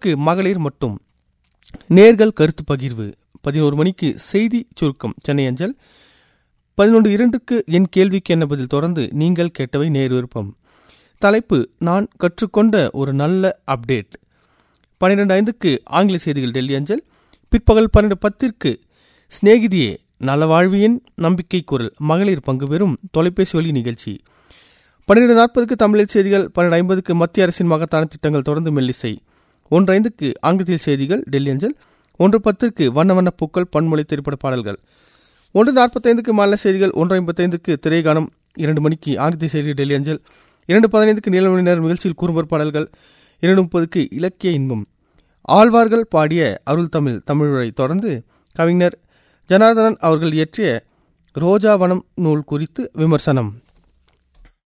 முப்பதற்கு மகளிர் மட்டும் நேர்கள் கருத்து பகிர்வு பதினோரு மணிக்கு செய்தி சுருக்கம் சென்னை அஞ்சல் பதினொன்று இரண்டுக்கு என் கேள்விக்கு என்ன பதில் தொடர்ந்து நீங்கள் கேட்டவை நேர் விருப்பம் தலைப்பு நான் கற்றுக்கொண்ட ஒரு நல்ல அப்டேட் பன்னிரெண்டு ஐந்துக்கு ஆங்கில செய்திகள் டெல்லி அஞ்சல் பிற்பகல் பன்னெண்டு பத்திற்கு சிநேகிதியே நலவாழ்வியின் நம்பிக்கை குரல் மகளிர் பங்கு பெறும் தொலைபேசி ஒலி நிகழ்ச்சி பன்னிரெண்டு நாற்பதுக்கு தமிழில் செய்திகள் பன்னெண்டு ஐம்பதுக்கு மத்திய அரசின் மகத்தான திட்டங்கள் தொடர்ந்து மெல்லிசை ஒன்று ஐந்துக்கு ஆங்கிலத்தில் செய்திகள் டெல்லி அஞ்சல் ஒன்று பத்திற்கு வண்ண வண்ண பூக்கள் பன்மொழி திரைப்பட பாடல்கள் ஒன்று நாற்பத்தைந்துக்கு மாநில செய்திகள் ஒன்று ஐம்பத்தைந்துக்கு திரைகானம் இரண்டு மணிக்கு ஆங்கிலத்தில் செய்திகள் டெல்லி அஞ்சல் இரண்டு பதினைந்துக்கு நீல மணி நேரம் நிகழ்ச்சியில் குறும்பர் பாடல்கள் இரண்டு முப்பதுக்கு இலக்கிய இன்பம் ஆழ்வார்கள் பாடிய அருள் தமிழ் தமிழுரை தொடர்ந்து கவிஞர் ஜனார்தனன் அவர்கள் இயற்றிய ரோஜாவனம் நூல் குறித்து விமர்சனம்